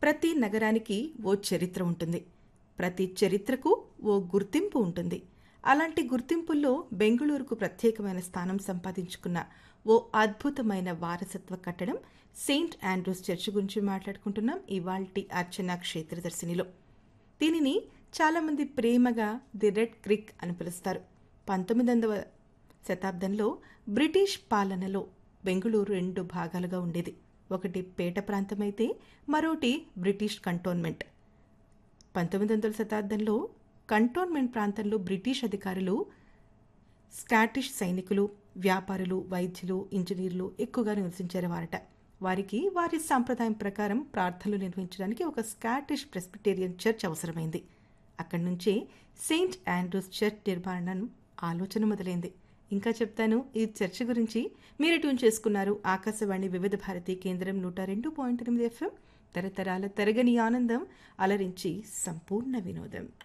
ప్రతి నగరానికి ఓ చరిత్ర ఉంటుంది ప్రతి చరిత్రకు ఓ గుర్తింపు ఉంటుంది అలాంటి గుర్తింపుల్లో బెంగుళూరుకు ప్రత్యేకమైన స్థానం సంపాదించుకున్న ఓ అద్భుతమైన వారసత్వ కట్టడం సెయింట్ ఆండ్రూస్ చర్చ్ గురించి మాట్లాడుకుంటున్నాం ఇవాల్టి అర్చన క్షేత్రదర్శినిలో దీనిని చాలామంది ప్రేమగా ది రెడ్ క్రిక్ అని పిలుస్తారు పంతొమ్మిది వందల శతాబ్దంలో బ్రిటిష్ పాలనలో బెంగుళూరు రెండు భాగాలుగా ఉండేది ఒకటి పేట ప్రాంతమైతే మరోటి బ్రిటిష్ కంటోన్మెంట్ పంతొమ్మిది వందల శతాబ్దంలో కంటోన్మెంట్ ప్రాంతంలో బ్రిటిష్ అధికారులు స్కాటిష్ సైనికులు వ్యాపారులు వైద్యులు ఇంజనీర్లు ఎక్కువగా నివసించేవారట వారికి వారి సాంప్రదాయం ప్రకారం ప్రార్థనలు నిర్వహించడానికి ఒక స్కాటిష్ ప్రెస్బిటేరియన్ చర్చ్ అవసరమైంది అక్కడి నుంచే సెయింట్ ఆండ్రూస్ చర్చ్ నిర్మాణం ఆలోచన మొదలైంది ఇంకా చెప్తాను ఈ చర్చ్ గురించి మీరు ట్యూన్ చేసుకున్నారు ఆకాశవాణి వివిధ భారతి కేంద్రం నూట రెండు పాయింట్ ఎనిమిది ఎఫ్ఎం తరతరాల తరగని ఆనందం అలరించి సంపూర్ణ వినోదం